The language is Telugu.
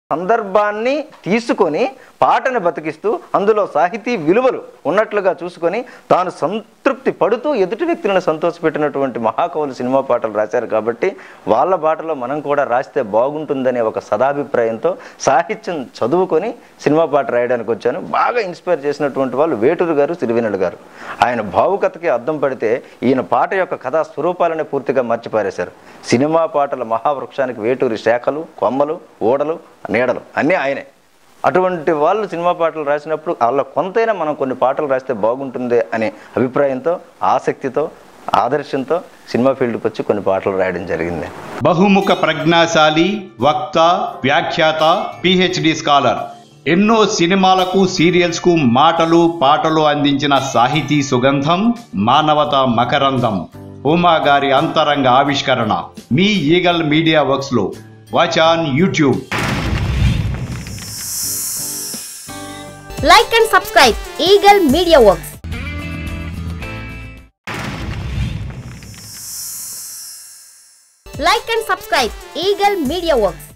సందర్భాన్ని తీసుకొని పాటను బతికిస్తూ అందులో సాహితీ విలువలు ఉన్నట్లుగా చూసుకొని తాను సంతృప్తి పడుతూ ఎదుటి వ్యక్తులను సంతోషపెట్టినటువంటి మహాకవులు సినిమా పాటలు రాశారు కాబట్టి వాళ్ళ బాటలో మనం కూడా రాస్తే బాగుంటుందనే ఒక సదాభిప్రాయంతో సాహిత్యం చదువుకొని సినిమా పాట రాయడానికి వచ్చాను బాగా ఇన్స్పైర్ చేసినటువంటి వాళ్ళు వేటూరు గారు సిరివెన్నెల గారు ఆయన భావుకథకి అద్దం పడితే ఈయన పాట యొక్క కథా స్వరూపాలనే పూర్తిగా మర్చిపారేశారు సినిమా పాటల మహావృక్షానికి వేటూరి శాఖలు కొమ్మలు ఓడలు నీడలు అన్నీ ఆయనే అటువంటి వాళ్ళు సినిమా పాటలు రాసినప్పుడు వాళ్ళ కొంతైనా మనం కొన్ని పాటలు రాస్తే బాగుంటుంది అనే అభిప్రాయంతో ఆసక్తితో ఆదర్శంతో సినిమా ఫీల్డ్కి వచ్చి కొన్ని పాటలు రాయడం జరిగింది బహుముఖ ప్రజ్ఞాశాలి వక్త వ్యాఖ్యాత పిహెచ్డి స్కాలర్ ఎన్నో సినిమాలకు సీరియల్స్ కు మాటలు పాటలు అందించిన సాహితీ సుగంధం మానవత మకరందం ఉమా గారి అంతరంగ ఆవిష్కరణ మీ ఈగల్ మీడియా వర్క్స్ లో watch on YouTube Like and subscribe Eagle Media Works. Like and subscribe Eagle Media Works.